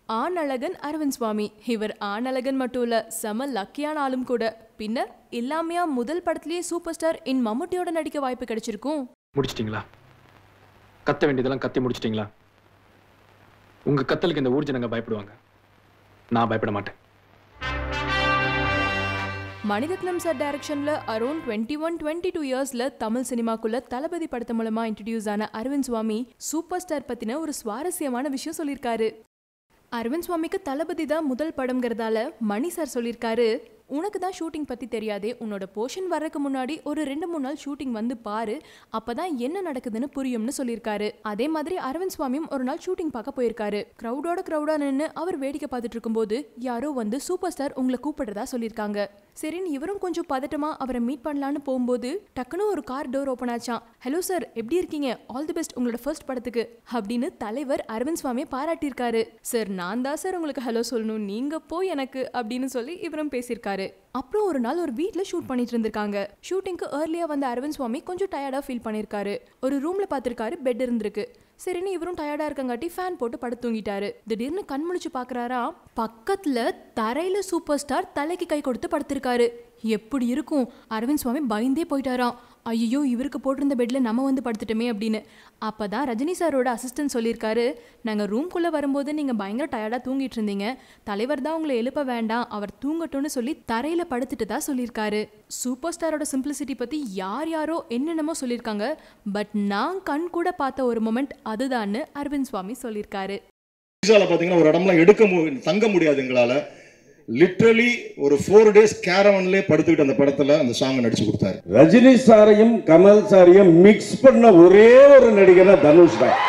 ஆணழகன் அரவிந்த் சுவாமி இவர் ஆணழகன் மட்டும் இல்ல செம லக்கியான ஆளும் கூட பின்னர் இல்லாமையா முதல் படத்திலேயே சூப்பர் ஸ்டார் இன் மம்முட்டியோட நடிக்க வாய்ப்பு கிடைச்சிருக்கும் முடிச்சிட்டீங்களா கத்த வேண்டியதெல்லாம் கத்தி முடிச்சிட்டீங்களா உங்க கத்தலுக்கு இந்த ஊர் ஜனங்க பயப்படுவாங்க நான் பயப்பட மாட்டேன் மணிரத்னம் சார் டைரக்ஷன்ல around twenty one twenty two இயர்ஸ்ல தமிழ் சினிமாக்குள்ள தளபதி படத்து மூலமா இன்ட்ரடியூஸ் ஆன அரவிந்த் சுவாமி சூப்பர் ஸ்டார் பத்தின ஒரு சுவாரஸ்யமான விஷயம் சொல்லியிருக்காரு அரவிந்த் சுவாமிக்கு தளபதி தான் முதல் படம்ங்கிறதால மணி சார் சொல்லியிருக்காரு உனக்கு தான் ஷூட்டிங் பத்தி தெரியாதே உன்னோட போர்ஷன் வர்றதுக்கு முன்னாடி ஒரு ரெண்டு மூணு நாள் ஷூட்டிங் வந்து பாரு அப்பதான் என்ன நடக்குதுன்னு புரியும்னு சொல்லியிருக்காரு அதே மாதிரி அரவிந்த் சுவாமியும் ஒரு நாள் ஷூட்டிங் பார்க்க போயிருக்காரு கிரௌடோட கிரௌடா நின்று அவர் வேடிக்கை பார்த்துட்டு இருக்கும்போது யாரோ வந்து சூப்பர் ஸ்டார் உங்களை கூப்பிடுறதா சொல்லியிருக்காங்க சரின்னு இவரும் கொஞ்சம் பதட்டமா அவரை மீட் பண்ணலான்னு போகும்போது டக்குன்னு ஒரு கார் டோர் ஓப்பன் ஆச்சான் ஹலோ சார் எப்படி இருக்கீங்க ஆல் தி பெஸ்ட் உங்களோட ஃபர்ஸ்ட் படத்துக்கு அப்படின்னு தலைவர் அரவிந்த் சுவாமியை பாராட்டியிருக்காரு சார் நான் தான் சார் உங்களுக்கு ஹலோ சொல்லணும் நீங்க போய் எனக்கு அப்படின்னு சொல்லி இவரும் பேசியிருக்காரு அப்புறம் ஒரு நாள் ஒரு வீட்ல ஷூட் பண்ணிட்டு இருந்திருக்காங்க ஷூட்டிங்க்கு ஏர்லியா வந்த அரவிந்த் சுவாமி கொஞ்சம் டயர்டா ஃபீல் பண்ணியிருக்காரு ஒரு ரூம்ல பார்த்திருக்காரு பெட் இருந்திருக்கு சரின்னு இவரும் டயர்டா இருக்கங்காட்டி ஃபேன் போட்டு படுத்து தூங்கிட்டாரு திடீர்னு கண் முழிச்சு பாக்குறாரா பக்கத்துல தரையில சூப்பர் ஸ்டார் தலைக்கு கை கொடுத்து படுத்திருக்காரு எப்படி இருக்கும் அரவிந்த் சுவாமி பயந்தே போயிட்டாராம் ஐயோ இவருக்கு போட்டிருந்த பெட்ல நம்ம வந்து படுத்துட்டோமே அப்படின்னு அப்பதான் ரஜினி சாரோட அசிஸ்டன்ட் சொல்லியிருக்காரு நாங்க ரூம்குள்ள வரும்போது நீங்க பயங்கர டயர்டா தூங்கிட்டு இருந்தீங்க தலைவர் தான் உங்களை எழுப்ப வேண்டாம் அவர் தூங்கட்டும்னு சொல்லி தரையில படுத்துட்டு தான் சொல்லியிருக்காரு சூப்பர் ஸ்டாரோட சிம்பிளிசிட்டி பத்தி யார் யாரோ என்னென்னமோ சொல்லியிருக்காங்க பட் நான் கண் கூட பார்த்த ஒரு மொமெண்ட் அதுதான்னு அரவிந்த் சுவாமி சொல்லியிருக்காரு விசால பாத்தீங்கன்னா ஒரு இடம்லாம் எடுக்க மு தங்க முடியாது எங்களால லிட்ரலி ஒரு ஃபோர் டேஸ் கேரவன்லேயே படுத்துக்கிட்டு அந்த படத்துல அந்த சாங் நடிச்சு கொடுத்தாரு ரஜினி சாரையும் கமல் சாரையும் மிக்ஸ் பண்ண ஒரே ஒரு நடிகர் தான் தனுஷ் தான்